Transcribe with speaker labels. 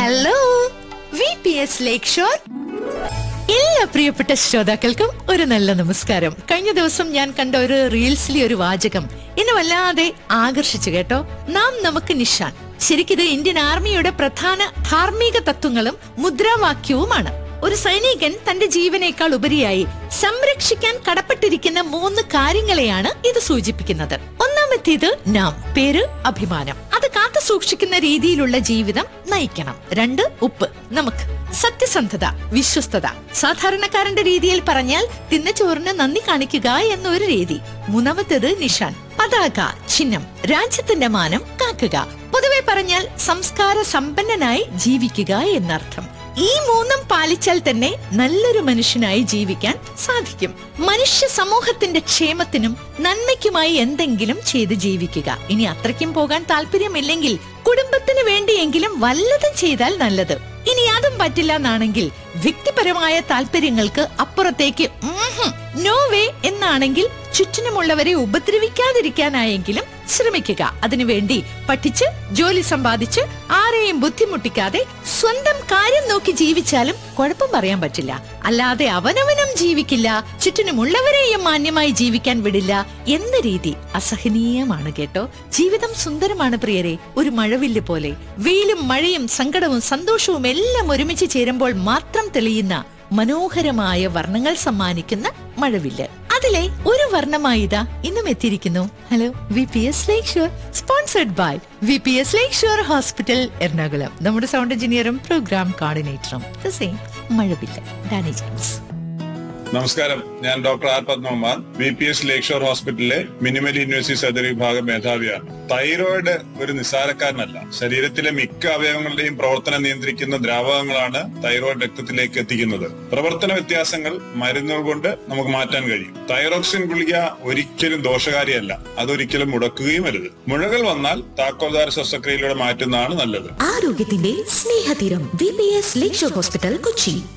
Speaker 1: hello V P S Lakeshore എല്ലാ പ്രിയപ്പെട്ട ശ്രോതാക്കൾക്കും ഒരു നല്ല നമസ്കാരം കഴിഞ്ഞ ദിവസം ഞാൻ കണ്ട ഒരു റീൽസിലെ ഒരു വാചകം എന്നെ വല്ലാതെ ആകർഷിച്ചു കേട്ടോ നാം നമുക്ക് നിഷാൻ ശരിക്കിത് ഇന്ത്യൻ ആർമിയുടെ പ്രധാന ധാർമ്മിക തത്വങ്ങളും മുദ്രാവാക്യവുമാണ് ഒരു സൈനികൻ തന്റെ ജീവനേക്കാൾ ഉപരിയായി സംരക്ഷിക്കാൻ കടപ്പെട്ടിരിക്കുന്ന മൂന്ന് കാര്യങ്ങളെയാണ് ഇത് സൂചിപ്പിക്കുന്നത് ഒന്നാമത്തേത് നാം പേര് അഭിമാനം അത് കാത്തു സൂക്ഷിക്കുന്ന രീതിയിലുള്ള ജീവിതം നയിക്കണം രണ്ട് ഉപ്പ് നമുക്ക് സത്യസന്ധത വിശ്വസ്തത സാധാരണക്കാരന്റെ രീതിയിൽ പറഞ്ഞാൽ തിന്ന ചോറിന് നന്ദി കാണിക്കുക എന്നൊരു രീതി മൂന്നാമത്തേത് നിഷാൻ പതാക ചിഹ്നം രാജ്യത്തിന്റെ മാനം കാക്കുക പൊതുവെ പറഞ്ഞാൽ സംസ്കാര സമ്പന്നനായി ജീവിക്കുക എന്നർത്ഥം ഈ മൂന്നും പാലിച്ചാൽ തന്നെ നല്ലൊരു മനുഷ്യനായി ജീവിക്കാൻ സാധിക്കും മനുഷ്യ സമൂഹത്തിന്റെ ക്ഷേമത്തിനും നന്മയ്ക്കുമായി എന്തെങ്കിലും ചെയ്ത് ജീവിക്കുക ഇനി അത്രയ്ക്കും പോകാൻ താല്പര്യമില്ലെങ്കിൽ കുടുംബത്തിന് വേണ്ടിയെങ്കിലും വല്ലതും ചെയ്താൽ നല്ലത് ഇനി അതും പറ്റില്ല എന്നാണെങ്കിൽ വ്യക്തിപരമായ താല്പര്യങ്ങൾക്ക് അപ്പുറത്തേക്ക് ഉംഹും, നോ വേ എന്നാണെങ്കിൽ ചുറ്റിനുമുള്ളവരെ ഉപദ്രവിക്കാതിരിക്കാനായെങ്കിലും ശ്രമിക്കുക അതിനുവേണ്ടി പഠിച്ച് ജോലി സമ്പാദിച്ച് ആരെയും ബുദ്ധിമുട്ടിക്കാതെ സ്വന്തം കാര്യം നോക്കി ജീവിച്ചാലും കുഴപ്പം പറയാൻ പറ്റില്ല അല്ലാതെ അവനവനും ജീവിക്കില്ല ചുറ്റിനുമുള്ളവരെയും മാന്യമായി ജീവിക്കാൻ വിടില്ല എന്ന രീതി അസഹനീയമാണ് കേട്ടോ ജീവിതം സുന്ദരമാണ് പ്രിയരെ ഒരു മഴവില്ല് പോലെ വെയിലും മഴയും സങ്കടവും സന്തോഷവും എല്ലാം ഒരുമിച്ച് ചേരുമ്പോൾ മാത്രം തെളിയുന്ന മനോഹരമായ വർണ്ണങ്ങൾ സമ്മാനിക്കുന്ന മഴവില്ല് അതിലെ ഒരു വർണ്ണമായി ഇതാ ഇന്നും എത്തിയിരിക്കുന്നു hello V P S Lakeshore sponsored by V P S Lakeshore hospital Ernakulam നമ്മുടെ സൗണ്ട് എഞ്ചിനീയറും പ്രോഗ്രാം കോർഡിനേറ്ററും ദ സെയിം മഴവില്ല് ഡാനി ജെയിംസ്
Speaker 2: നമസ്കാരം ഞാൻ doctor R Padmakumar B P S Lakeshore ഹോസ്പിറ്റലിലെ മിനിമൽ യൂണിവേഴ്സിറ്റി സർജറി വിഭാഗം മേധാവിയാണ് തൈറോയിഡ് ഒരു നിസ്സാരക്കാരനല്ല ശരീരത്തിലെ മിക്ക അവയവങ്ങളുടെയും പ്രവർത്തനം നിയന്ത്രിക്കുന്ന ദ്രാവകങ്ങളാണ് തൈറോയിഡ് രക്തത്തിലേക്ക് എത്തിക്കുന്നത് പ്രവർത്തന വ്യത്യാസങ്ങൾ മരുന്നുകൾ കൊണ്ട് നമുക്ക് മാറ്റാൻ കഴിയും തൈറോക്സിൻ ഗുളിക ഒരിക്കലും ദോഷകാരിയല്ല അതൊരിക്കലും മുടക്കുകയും അരുത് മുഴകൾ വന്നാൽ താക്കോൽദാര ശസ്ത്രക്രിയയിലൂടെ മാറ്റുന്നതാണ് നല്ലത്
Speaker 3: ആരോഗ്യത്തിന്റെ സ്നേഹതീരം V P S Lakeshore hospital Kochi